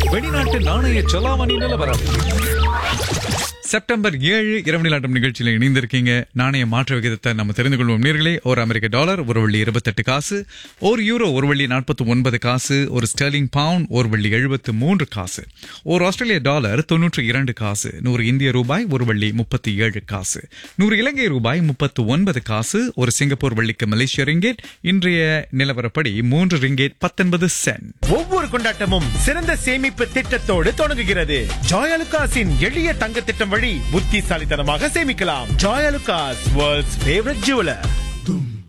வெளிநாட்டு நாணய செலாவணி நிலவரம் செப்டம்பர் ஏழு இரவு நிலாட்டம் நிகழ்ச்சியில் இணைந்திருக்கீங்க நாணய மாற்று விகிதத்தை நம்ம தெரிந்து கொள்வோம் நேர்களே ஒரு அமெரிக்க டாலர் ஒரு வள்ளி இருபத்தெட்டு காசு ஒரு யூரோ ஒரு வள்ளி நாற்பத்தி ஒன்பது காசு ஒரு ஸ்டெர்லிங் பவுண்ட் ஒரு வள்ளி எழுபத்து மூன்று காசு ஒரு ஆஸ்திரேலிய டாலர் தொன்னூற்றி இரண்டு காசு நூறு இந்திய ரூபாய் ஒரு வள்ளி முப்பத்தி ஏழு காசு நூறு இலங்கை ரூபாய் முப்பத்து ஒன்பது காசு ஒரு சிங்கப்பூர் வள்ளிக்கு மலேசிய ரிங்கேட் இன்றைய நிலவரப்படி மூன்று ரிங்கேட் பத்தொன்பது சென்ட் ஒவ்வொரு கொண்டாட்டமும் சிறந்த சேமிப்பு திட்டத்தோடு தொடங்குகிறது ஜாயலுகாஸின் எளிய தங்க திட்டம் வழி புத்திசாலித்தனமாக சேமிக்கலாம் ஜாயலுகாஸ் வேர்ல்ட்ஸ் ஃபேவரட் ஜுவலர்